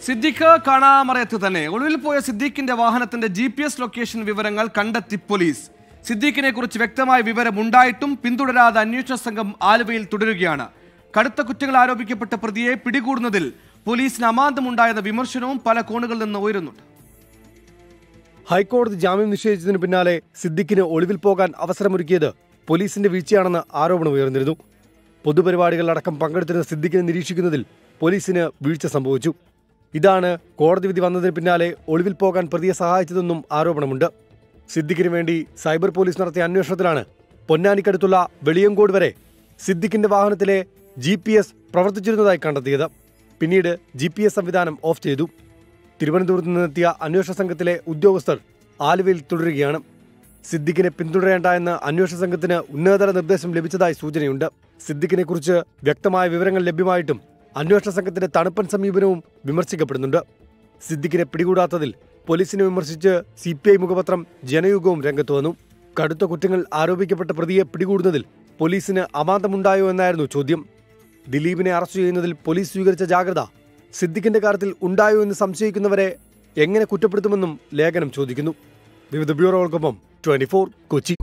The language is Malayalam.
സിദ്ദിഖ് കാണാമറയത്ത് തന്നെ ഒളിവിൽ പോയ സിദ്ദീഖിന്റെ വാഹനത്തിന്റെ ജി പി എസ് ലൊക്കേഷൻ വിവരങ്ങൾ കണ്ടെത്തി പോലീസ് സിദ്ദീഖിനെ കുറിച്ച് വ്യക്തമായ വിവരമുണ്ടായിട്ടും പിന്തുടരാതെ അന്വേഷണ സംഘം ആലുവയിൽ തുടരുകയാണ് കടുത്ത കുറ്റങ്ങൾ ആരോപിക്കപ്പെട്ട പ്രതിയെ പിടികൂടുന്നതിൽ പോലീസിന് അമാന്തമുണ്ടായെന്ന വിമർശനവും പല കോണുകളിൽ നിന്ന് ഉയരുന്നുണ്ട് ഹൈക്കോടതി ജാമ്യം നിഷേധിച്ചതിനു പിന്നാലെ സിദ്ദിഖിന് ഒളിവിൽ പോകാൻ അവസരമൊരുക്കിയത് പോലീസിന്റെ വീഴ്ചയാണെന്ന് ആരോപണം ഉയർന്നിരുന്നു പൊതുപരിപാടികളിലടക്കം പങ്കെടുത്തിരുന്ന സിദ്ദിഖിനെ നിരീക്ഷിക്കുന്നതിൽ പോലീസിന് വീഴ്ച സംഭവിച്ചു ഇതാണ് കോടതി വിധി വന്നതിന് പിന്നാലെ ഒളിവിൽ പോകാൻ പ്രതിയെ സഹായിച്ചതെന്നും ആരോപണമുണ്ട് സിദ്ദിഖിന് വേണ്ടി സൈബർ പോലീസ് നടത്തിയ അന്വേഷണത്തിലാണ് പൊന്നാനിക്കടുത്തുള്ള വെളിയങ്കോട് വരെ സിദ്ദിഖിന്റെ വാഹനത്തിലെ ജി പി എസ് പ്രവർത്തിച്ചിരുന്നതായി കണ്ടെത്തിയത് പിന്നീട് ജി പി എസ് സംവിധാനം ഓഫ് ചെയ്തു തിരുവനന്തപുരത്ത് നിന്നെത്തിയ അന്വേഷണ സംഘത്തിലെ ഉദ്യോഗസ്ഥർ ആലുവയിൽ തുടരുകയാണ് സിദ്ദിഖിനെ പിന്തുടരേണ്ട എന്ന് അന്വേഷണ സംഘത്തിന് ഉന്നതതല നിർദ്ദേശം ലഭിച്ചതായി സൂചനയുണ്ട് സിദ്ദിഖിനെ കുറിച്ച് വ്യക്തമായ വിവരങ്ങൾ ലഭ്യമായിട്ടും അന്വേഷണ സംഘത്തിന്റെ തണുപ്പൻ സമീപനവും വിമർശിക്കപ്പെടുന്നുണ്ട് സിദ്ദിഖിനെ പിടികൂടാത്തതിൽ പോലീസിനെ വിമർശിച്ച് സി പി ഐ മുഖപത്രം ജനയുഗവും രംഗത്ത് വന്നു കടുത്ത കുറ്റങ്ങൾ ആരോപിക്കപ്പെട്ട പ്രതിയെ പിടികൂടുന്നതിൽ പോലീസിന് അമാന്തമുണ്ടായോ എന്നായിരുന്നു ചോദ്യം ദിലീപിനെ അറസ്റ്റ് ചെയ്യുന്നതിൽ പോലീസ് സ്വീകരിച്ച ജാഗ്രത സിദ്ദിഖിന്റെ കാര്യത്തിൽ ഉണ്ടായോ എന്ന് സംശയിക്കുന്നവരെ എങ്ങനെ കുറ്റപ്പെടുത്തുമെന്നും ലേഖനം ചോദിക്കുന്നു വിവിധ ബ്യൂറോകൾക്കൊപ്പം ട്വന്റി കൊച്ചി